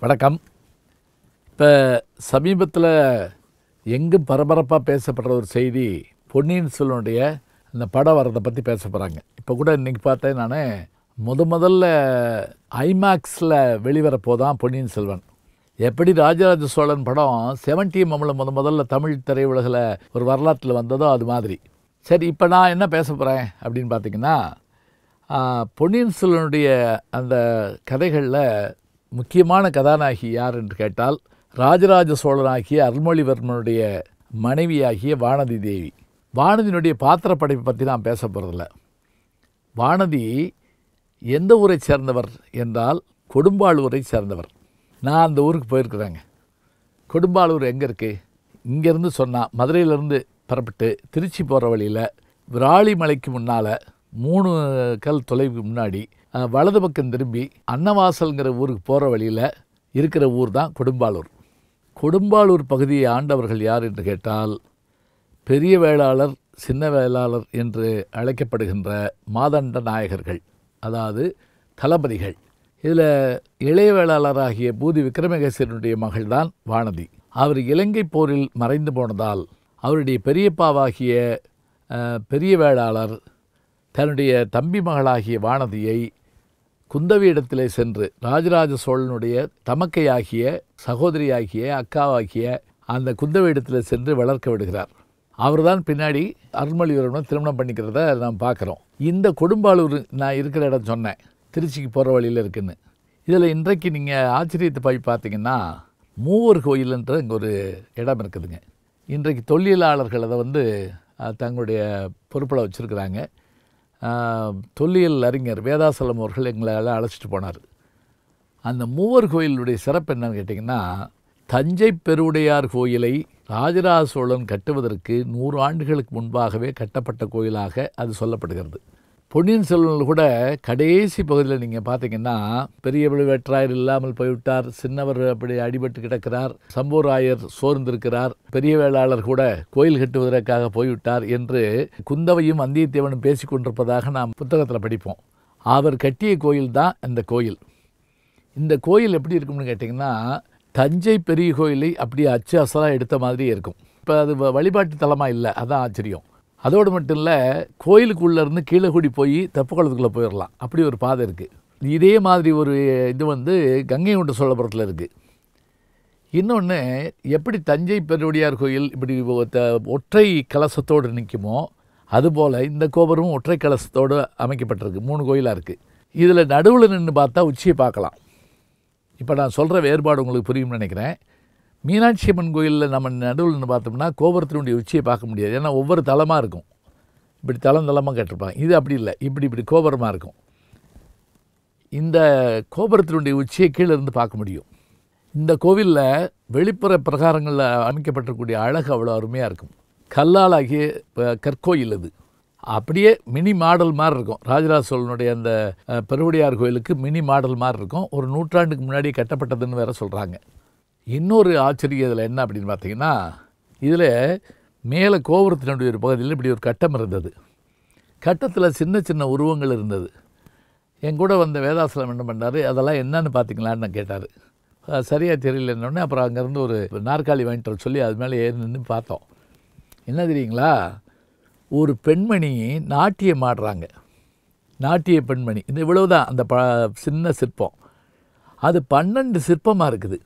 வணக்கம் இப்போ சமீபத்தில் எங்கும் பரபரப்பாக பேசப்படுற ஒரு செய்தி பொன்னியின் செல்வனுடைய அந்த படம் வரதை பற்றி பேச போகிறாங்க இப்போ கூட இன்றைக்கி பார்த்தேன் நான் முத முதல்ல ஐமேக்ஸில் வெளிவரப்போதான் பொன்னியின் செல்வன் எப்படி ராஜராஜ சோழன் படம் செவன்டி எம்எம்மில் முத முதல்ல தமிழ் திரையுலகில் ஒரு வரலாற்றில் வந்ததோ அது மாதிரி சரி இப்போ நான் என்ன பேச போகிறேன் அப்படின்னு பார்த்தீங்கன்னா ஆ, பொன்னியின் செல்வனுடைய அந்த கதைகளில் முக்கியமான கதாநாயகி யார் என்று கேட்டால் ராஜராஜ சோழனாகிய அருள்மொழிவர்மனுடைய மனைவியாகிய வானதி தேவி வானதியினுடைய பாத்திர படைப்பை பற்றி நான் பேச போகிறதில்ல வானதி எந்த ஊரை சேர்ந்தவர் என்றால் கொடும்பாளூரை சேர்ந்தவர் நான் அந்த ஊருக்கு போயிருக்கிறேங்க கொடும்பாளூர் எங்கே இருக்குது இங்கேருந்து சொன்னால் மதுரையிலேருந்து புறப்பட்டு திருச்சி போகிற வழியில் விராலிமலைக்கு முன்னால் மூணு கல் தொலைவுக்கு முன்னாடி அஹ், வலது பக்கம் திரும்பி அன்னவாசல்ங்கிற ஊருக்கு போகிற வழியில் இருக்கிற ஊர் தான் கொடும்பாளூர் கொடும்பாளூர் பகுதியை ஆண்டவர்கள் யார் என்று கேட்டால் பெரிய வேளாளர் சின்ன வேளாளர் என்று அழைக்கப்படுகின்ற மாதண்ட நாயகர்கள் அதாவது தளபதிகள் இதில் இளைய வேளாளராகிய பூதி விக்ரமகேசனுடைய மகள்தான் வானதி அவர் இலங்கை போரில் மறைந்து போனதால் அவருடைய பெரியப்பாவாகிய அஹ், பெரிய வேளாளர் தன்னுடைய தம்பி மகளாகிய வானதியை குந்தவியிடத்திலே சென்று ராஜராஜ சோழனுடைய தமக்கையாகிய சகோதரியாகிய அக்காவாகிய அந்த குந்தவியிடத்தில் சென்று வளர்க்க விடுகிறார் அவர்தான் பின்னாடி அருள்மொழிவர்மனை திருமணம் பண்ணிக்கிறத நாம் பார்க்குறோம் இந்த கொடும்பாளூர் நான் இருக்கிற இடம் சொன்னேன் திருச்சிக்கு போகிற வழியில் இருக்குன்னு இதில் இன்றைக்கு நீங்கள் ஆச்சரியத்தை போய் பார்த்தீங்கன்னா மூவர் கோயில்ன்ற இங்கே ஒரு இடம் இருக்குதுங்க இன்றைக்கு தொழிலாளர்கள் அதை வந்து அஹ், தங்களுடைய பொறுப்பில் வச்சுருக்கிறாங்க ஆஹ், தொல்லியல் அறிஞர் வேதாசலம் அவர்கள் எங்களை எல்லாம் அழைச்சிட்டு போனார் அந்த மூவர் கோயிலுடைய சிறப்பு என்னன்னு கேட்டிங்கன்னா தஞ்சை பெருவுடையார் கோயிலை ராஜராஜ சோழன் கட்டுவதற்கு நூறு ஆண்டுகளுக்கு முன்பாகவே கட்டப்பட்ட கோயிலாக அது சொல்லப்படுகிறது பொன்னியின் செல்வனில் கூட கடைசி பகுதியில் நீங்கள் பார்த்தீங்கன்னா பெரிய வேற்றாயர் இல்லாமல் போய்விட்டார் சின்னவர் அப்படி அடிபட்டு கிடக்கிறார் சம்பூராயர் சோர்ந்திருக்கிறார் பெரிய வேளாளர் கூட கோயில் கட்டுவதற்காக போய்விட்டார் என்று குந்தவையும் வந்தியத்தேவனும் பேசிக் கொண்டிருப்பதாக நாம் புத்தகத்தில் படிப்போம் அவர் கட்டிய கோயில் தான் இந்த கோயில் இந்த கோயில் எப்படி இருக்கும்னு கேட்டிங்கன்னா தஞ்சை பெரிய கோயிலை அப்படியே அச்சு அசலாக எடுத்த மாதிரி இருக்கும் இப்போ அது வ- வழிபாட்டு தலமாக இல்லை அதான் ஆச்சரியம் அதோடு மட்டும் இல்லை கோயிலுக்குள்ளே இருந்து கீழே கூடி போய் தெப்பக்குளத்துக்குள்ளே போயிடலாம் அப்படி ஒரு பாதை இருக்குது இதே மாதிரி ஒரு இது வந்து கங்கை கொண்ட சோழபுரத்தில் இருக்குது இன்னொன்று எப்படி தஞ்சை பெருவுடையார் கோயில் இப்படி ஒ- த- ஒற்றை கலசத்தோடு நிற்குமோ அதுபோல் இந்த கோபுரமும் ஒற்றை கலசத்தோடு அமைக்கப்பட்டிருக்கு மூணு கோயிலாக இருக்குது இதில் நடுவில் நின்று பார்த்தா உச்சியை பார்க்கலாம் இப்போ நான் சொல்கிற வேறுபாடு உங்களுக்கு புரியும்னு நினைக்கிறேன் மீனாட்சி அம்மன் கோயிலில் நம்ம நடுவில் நின்று பார்த்தோம்னா கோபுரத்தினுடைய உச்சியை பார்க்க முடியாது ஏன்னா ஒவ்வொரு தலமாக இருக்கும் இப்படி தளம் தளமாக கட்டிருப்பாங்க இது அப்படி இல்லை இப்படி இப்படி கோபுரமாக இருக்கும் இந்த கோபுரத்தினுடைய உச்சியை கீழே இருந்து பார்க்க முடியும் இந்த கோவிலில் வெளிப்புற பிரகாரங்களில் அமைக்கப்பட்டிருக்கக்கூடிய அழகு அவ்வளோ அருமையாக இருக்கும் கல்லால் ஆகிய அஹ், கற்கோயில் இது அப்படியே மினி மாடல் மாதிரி இருக்கும் ராஜராஜ சோழனுடைய அந்த அஹ், பெருவுடையார் கோயிலுக்கு மினி மாடல் மாதிரி இருக்கும் ஒரு நூற்றாண்டுக்கு முன்னாடி கட்டப்பட்டதுன்னு வேற சொல்கிறாங்க இன்னொரு ஆச்சரியம் இதில் என்ன அப்படின்னு பார்த்தீங்கன்னா இதில் மேலே கோபுரத்தினுடைய ஒரு பகுதியில் இப்படி ஒரு கட்டம் இருந்தது கட்டத்தில் சின்ன சின்ன உருவங்கள் இருந்தது என் கூட வந்த வேதாசலம் என்ன பண்ணார் அதெல்லாம் என்னன்னு பார்த்தீங்களான்னு நான் கேட்டார் சரியாக தெரியலன்னொடனே அப்புறம் அங்கேருந்து ஒரு நாற்காலி வாங்கிட்டு வர சொல்லி அது மேலே ஏறி நின்று பார்த்தோம் என்ன தெரியுங்களா ஒரு பெண்மணி நாட்டியம் ஆடுறாங்க நாட்டிய பெண்மணி இந்த இவ்வளவு தான் அந்த ப சின்ன சிற்பம் அது பன்னெண்டு சிற்பமாக இருக்குது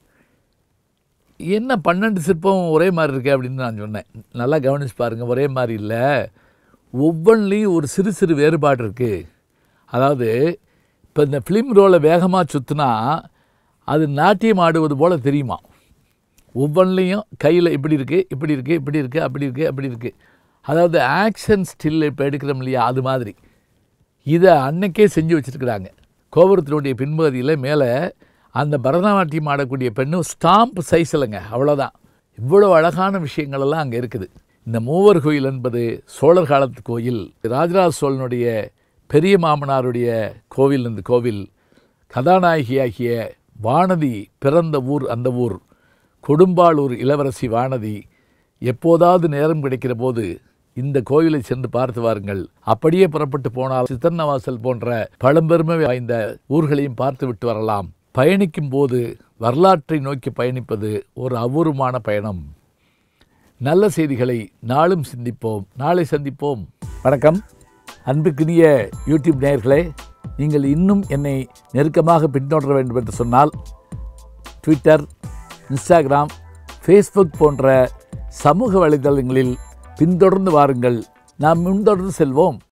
என்ன பன்னெண்டு சிற்பம் ஒரே மாதிரி இருக்கு அப்படின்னு நான் சொன்னேன் நல்லா கவனிச்சு பாருங்கள் ஒரே மாதிரி இல்லை ஒவ்வொன்றிலையும் ஒரு சிறு சிறு வேறுபாடு இருக்குது அதாவது இப்போ இந்த ஃபிலிம் ரோலை வேகமாக சுற்றினா அது நாட்டியம் ஆடுவது போல் தெரியுமா ஒவ்வொன்றிலையும் கையில் இப்படி இருக்குது இப்படி இருக்குது இப்படி இருக்குது அப்படி இருக்குது அப்படி இருக்குது அதாவது ஆக்ஷன் ஸ்டில் இப்போ எடுக்கிறோம் இல்லையா அது மாதிரி இதை அன்னைக்கே செஞ்சு வச்சுருக்குறாங்க கோபுரத்தினுடைய பின்பகுதியில் மேலே அந்த பரதநாட்டியம் ஆடக்கூடிய பெண்ணு ஸ்டாம்ப் சைஸில்ங்க அவ்வளோதான் இவ்வளோ அழகான விஷயங்கள் எல்லாம் அங்கே இருக்குது இந்த மூவர் கோயில் என்பது சோழர் காலத்து கோயில் ராஜராஜ சோழனுடைய பெரிய மாமனாருடைய கோவில் இந்த கோவில் கதாநாயகியாகிய வானதி பிறந்த ஊர் அந்த ஊர் கொடும்பாளூர் இளவரசி வானதி எப்போதாவது நேரம் கிடைக்கிற போது இந்த கோவிலை சென்று பார்த்து வாருங்கள் அப்படியே புறப்பட்டு போனால் சித்தன்னவாசல் போன்ற பழம்பெருமை வாய்ந்த ஊர்களையும் பார்த்து விட்டு வரலாம் பயணிக்கும் போது வரலாற்றை நோக்கி பயணிப்பது ஒரு அபூர்வமான பயணம் நல்ல செய்திகளை நாளும் சிந்திப்போம் நாளை சந்திப்போம் வணக்கம் அன்புக்குரிய யூடியூப் நேயர்களே நீங்கள் இன்னும் என்னை நெருக்கமாக பின்தொடர வேண்டும் என்று சொன்னால் ட்விட்டர் இன்ஸ்டாகிராம் ஃபேஸ்புக் போன்ற சமூக வலைதளங்களில் பின்தொடர்ந்து வாருங்கள் நாம் முன்தொடர்ந்து செல்வோம்